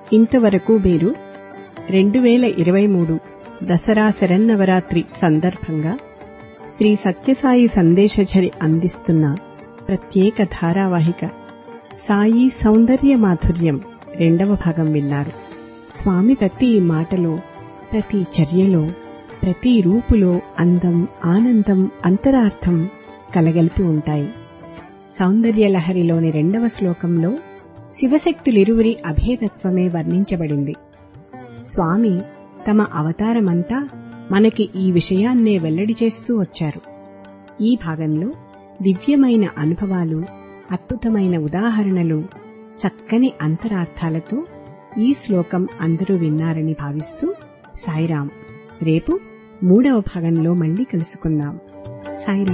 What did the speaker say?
ఇంతవరకు మీరు రెండు వేల ఇరవై మూడు దసరా శరన్నవరాత్రి సందర్భంగా శ్రీ సత్యసాయి సందేశఝరి అందిస్తున్న ప్రత్యేక ధారావాహిక సాయి సౌందర్య మాధుర్యం రెండవ భాగం విన్నారు స్వామి ప్రతి మాటలో ప్రతి చర్యలో ప్రతి రూపులో అందం ఆనందం అంతరార్థం కలగలిపి ఉంటాయి సౌందర్యలహరిలోని రెండవ శ్లోకంలో శివశక్తులిరువురి అభేదత్వమే వర్ణించబడింది స్వామి తమ అవతారమంతా మనకి ఈ విషయాన్నే వెల్లడి చేస్తూ వచ్చారు ఈ భాగంలో దివ్యమైన అనుభవాలు అద్భుతమైన ఉదాహరణలు చక్కని అంతరార్థాలతో ఈ శ్లోకం అందరూ విన్నారని భావిస్తూ సాయిరాం రేపు మూడవ భాగంలో మళ్ళీ కలుసుకుందాం సాయిరాం